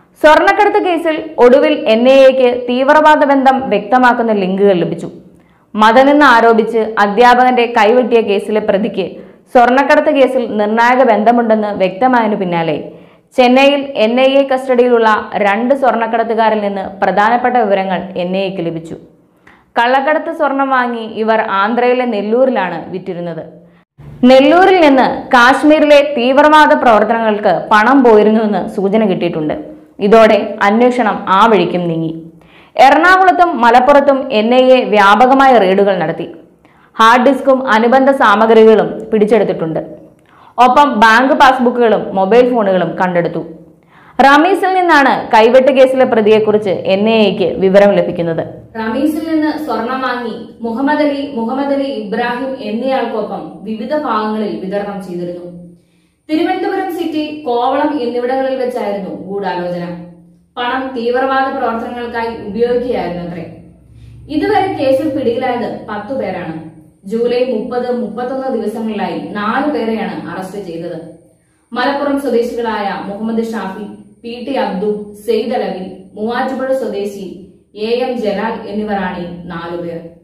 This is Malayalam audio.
സ്വർണ്ണക്കടത്ത് കേസിൽ ഒടുവിൽ എൻ ഐ എക്ക് തീവ്രവാദ ബന്ധം വ്യക്തമാക്കുന്ന ലിങ്കുകൾ ലഭിച്ചു മതനെന്ന് ആരോപിച്ച് അധ്യാപകന്റെ കൈവെട്ടിയ കേസിലെ പ്രതിക്ക് സ്വർണ്ണക്കടത്ത് കേസിൽ നിർണായക ബന്ധമുണ്ടെന്ന് വ്യക്തമായതിനു പിന്നാലെ ചെന്നൈയിൽ എൻ ഐ എ കസ്റ്റഡിയിലുള്ള രണ്ട് സ്വർണ്ണക്കടത്തുകാരിൽ നിന്ന് പ്രധാനപ്പെട്ട വിവരങ്ങൾ എൻ ഐ എക്ക് ലഭിച്ചു കള്ളക്കടത്ത് സ്വർണം വാങ്ങി ഇവർ ആന്ധ്രയിലെ നെല്ലൂരിലാണ് വിറ്റിരുന്നത് നെല്ലൂരിൽ നിന്ന് കാശ്മീരിലെ തീവ്രവാദ പ്രവർത്തനങ്ങൾക്ക് പണം പോയിരുന്നുവെന്ന് സൂചന കിട്ടിയിട്ടുണ്ട് ഇതോടെ അന്വേഷണം ആ വഴിക്കും നീങ്ങി എറണാകുളത്തും മലപ്പുറത്തും എൻ ഐ എ വ്യാപകമായ റെയ്ഡുകൾ നടത്തി ഹാർഡ് ഡിസ്കും അനുബന്ധ സാമഗ്രികളും പിടിച്ചെടുത്തിട്ടുണ്ട് ഒപ്പം ബാങ്ക് പാസ്ബുക്കുകളും മൊബൈൽ ഫോണുകളും കണ്ടെടുത്തു റമീസിൽ നിന്നാണ് കൈവെട്ട് കേസിലെ പ്രതിയെക്കുറിച്ച് എൻ ഐ എക്ക് വിവരം ലഭിക്കുന്നത് റമീസിൽ നിന്ന് സ്വർണം വാങ്ങി മുഹമ്മദ് അലി മുഹമ്മദ് അലി ഇബ്രാഹിം എന്നയാൾക്കൊപ്പം വിവിധ ഭാഗങ്ങളിൽ വിതരണം ചെയ്തിരുന്നു തിരുവനന്തപുരം സിറ്റി കോവളം എന്നിവിടങ്ങളിൽ വെച്ചായിരുന്നു ഗൂഢാലോചന പണം തീവ്രവാദ പ്രവർത്തനങ്ങൾക്കായി ഉപയോഗിക്കുകയായിരുന്നു അത്രേ ഇതുവരെ കേസിൽ പിടിയിലായത് പത്തു പേരാണ് ജൂലൈ മുപ്പത് മുപ്പത്തൊന്ന് ദിവസങ്ങളിലായി നാലു പേരെയാണ് അറസ്റ്റ് ചെയ്തത് മലപ്പുറം സ്വദേശികളായ മുഹമ്മദ് ഷാഫി പി ടി അബ്ദു സെയ്ദ് അലവി മൂവാറ്റുപുഴ സ്വദേശി എ എം ജലാൽ എന്നിവരാണ് ഈ നാലുപേർ